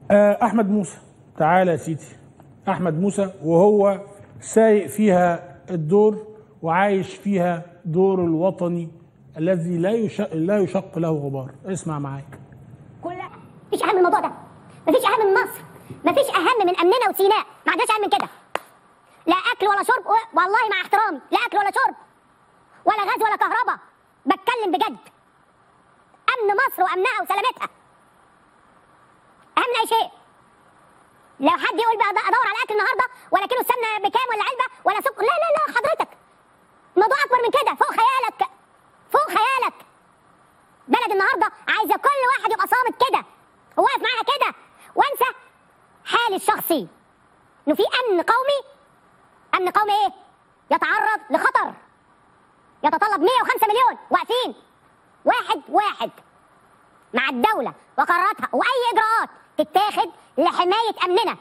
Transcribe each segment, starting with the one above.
آه، احمد موسى تعالى يا سيدي احمد موسى وهو سايق فيها الدور وعايش فيها دور الوطني الذي لا يشق لا يشق له غبار اسمع معايا كل مفيش اهم من الموضوع ده مفيش اهم من مصر مفيش اهم من امننا وسيناء ما عندناش اهم من كده لا اكل ولا شرب و- والله مع احترامي لا اكل ولا شرب ولا غاز ولا كهرباء بتكلم بجد امن مصر وامنها وسلامتها اهم من اي شيء لو حد يقول بقى أد- ادور على اكل النهارده ولا كيلو سمنه بكام ولا علبه ولا سكر لا لا لا حضرتك الموضوع اكبر من كده فوق خيالك فوق خيالك بلد النهارده عايزه كل واحد يبقى صامت كده وواقف معاها كده وانسى حالي الشخصي انه في امن قومي امن قومي ايه؟ يتعرض لخطر يتطلب 105 مليون واقفين واحد واحد مع الدوله وقراراتها واي اجراءات تتاخد لحمايه امننا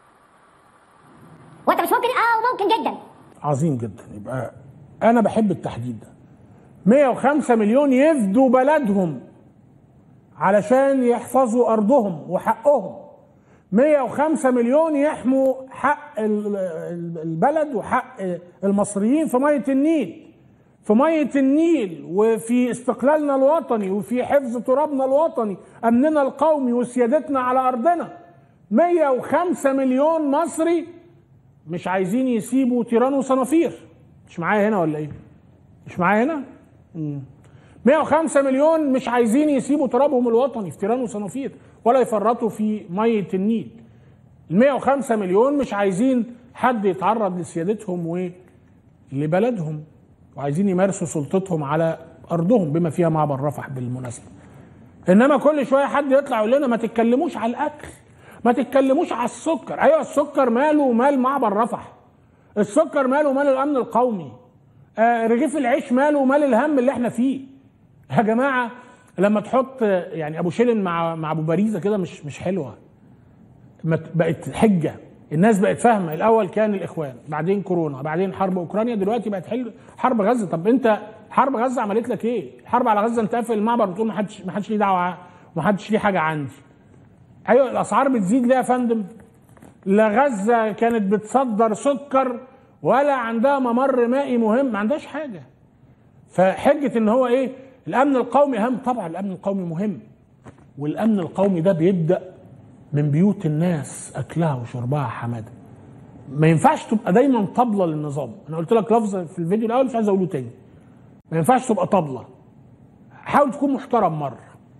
وانت مش ممكن اه ممكن جدا عظيم جدا يبقى انا بحب التحديد ده 105 مليون يفدوا بلدهم علشان يحفظوا ارضهم وحقهم 105 مليون يحموا حق ال- ال- البلد وحق المصريين في ميه النيل في ميه النيل وفي استقلالنا الوطني وفي حفظ ترابنا الوطني امننا القومي وسيادتنا على ارضنا 105 مليون مصري مش عايزين يسيبوا تيران وصنافير مش معايا هنا ولا ايه مش معايا هنا مم. 105 مليون مش عايزين يسيبوا ترابهم الوطني في تيران وصنافير ولا يفرطوا في ميه النيل ال 105 مليون مش عايزين حد يتعرض لسيادتهم ولبلدهم وعايزين يمارسوا سلطتهم على ارضهم بما فيها معبر رفح بالمناسبه انما كل شويه حد يطلع يقول لنا ما تتكلموش على الاكل ما تتكلموش على السكر ايوه السكر ماله ومال معبر رفح السكر ماله ومال الامن القومي آه رغيف العيش ماله ومال الهم اللي احنا فيه يا جماعه لما تحط آه، يعني ابو شيلن مع مع ابو باريزه كده مش مش حلوه ما ت- بقت حجه الناس بقت فاهمه الاول كان الاخوان بعدين كورونا بعدين حرب اوكرانيا دلوقتي بقت حل حرب غزه طب انت حرب غزه عملت لك ايه الحرب على غزه انت قافل المعبر بتقول ما حدش ما حدش ليه دعوه ما حدش ليه حاجه عندي ايوه الاسعار بتزيد ليه يا فندم لا غزه كانت بتصدر سكر ولا عندها ممر مائي مهم ما عندهاش حاجه فحجه ان هو ايه الامن القومي اهم طبعا الامن القومي مهم والامن القومي ده بيبدا من بيوت الناس اكلها وشربها حماده ما ينفعش تبقى دايما طبله للنظام انا قلت لك لفظ في الفيديو الاول مش عايز اقوله تاني ما ينفعش تبقى طبله حاول تكون محترم مره